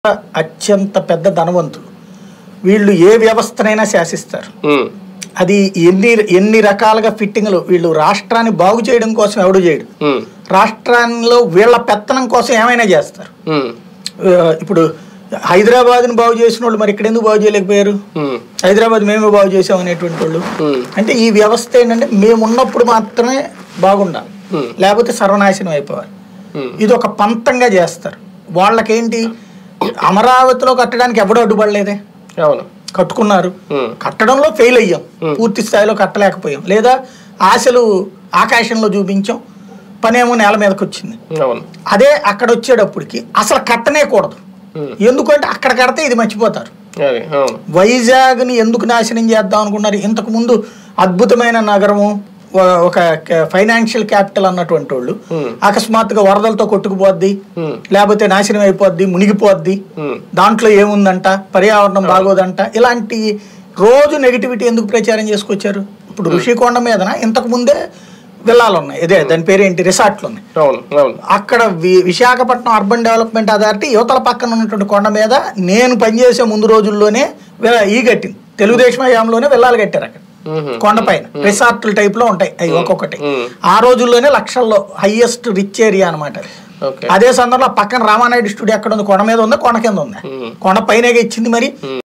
అత్యంత పెద్ద ధనవంతులు వీళ్ళు ఏ వ్యవస్థనైనా శాసిస్తారు ఉమ్, అది ఎన్ని ఎన్ని రకాలుగా ఫిట్టింగ్లు వీళ్ళు రాష్ట్రాన్ని బాగు చేయడం కోసం ఎవడు చేయడు ఉమ్, రాష్ట్రంలో వీళ్ళ పెత్తనం కోసం ఏమైనా చేస్తారు ఉమ్, ఆ, ఇప్పుడు హైదరాబాద్ని బాగు చేసిన వాళ్ళు మరి ఇక్కడ ఎందుకు బాగు చేయలేకపోయారు ఉమ్, హైదరాబాద్ మేమే బాగు చేసాం అనేటువంటి వాళ్ళు ఉమ్, అంటే ఈ వ్యవస్థ ఏంటంటే మేము ఉన్నప్పుడు మాత్రమే బాగుండాలి Hmm. లేకపోతే సర్వనాశనం అయిపోవాలి ఉమ్, ఇది ఒక పంతంగా చేస్తారు వాళ్ళకేంటి అమరావతిలో కట్టడానికి ఎవడో అడ్డుపడలేదే అవును కట్టుకున్నారు ఉమ్, కట్టడంలో ఫెయిల్ అయ్యాం Hmm. పూర్తి స్థాయిలో కట్టలేకపోయాం లేదా ఆశలు ఆకాశంలో చూపించాం పనేమో నేల మీదకి వచ్చింది అవును అదే అక్కడ వచ్చేటప్పటికి అసలు కట్టనే కూడదు ఉమ్, ఎందుకంటే అక్కడ కడితే ఇది మర్చిపోతారు అది అవును వైజాగ్ని ఎందుకు నాశనం చేద్దాం అనుకున్నారు ఇంతకు ముందు అద్భుతమైన నగరము ఒక- ఒక ఫైనాన్షియల్ క్యాపిటల్ అన్నటువంటి వాళ్ళు ఉమ్, అకస్మాత్తుగా వరదలతో కొట్టుకుపోద్ది ఉమ్, లేకపోతే నాశనం అయిపోద్ది మునిగిపోద్ది ఉమ్, దాంట్లో ఏముందంట పర్యావరణం బాగోదంట ఇలాంటి రోజు నెగిటివిటీ ఎందుకు ప్రచారం చేసుకొచ్చారు ఇప్పుడు ఋషికొండ మీదన ఇంతకు ముందే విల్లాలు ఉన్నాయి ఇదే దాని పేరేంటి రిసార్ట్లు ఉన్నాయి అవును అవును అక్కడ వి- విశాఖపట్నం అర్బన్ డెవలప్మెంట్ అథారిటీ యువతల పక్కన ఉన్నటువంటి కొండ మీద నేను పనిచేసే ముందు రోజుల్లోనే విల- ఈ కట్టింది తెలుగుదేశం హయాంలోనే విల్లాలు కట్టారు అక్కడ ఉహు, కొండపైన రిసార్ట్ల టైప్ లో ఉంటాయి అవి ఒక్కొక్కటి ఉమ్, ఆ రోజుల్లోనే లక్షల్లో హైయెస్ట్ రిచ్ ఏరియా అనమాట ఓకే అదే సందర్భంలో పక్కన రామానాయుడు స్టూడియో ఎక్కడ ఉంది కొండ మీద ఉందా కొండ కింద ఉందా ఉమ్, కొండ పైన ఇచ్చింది మరి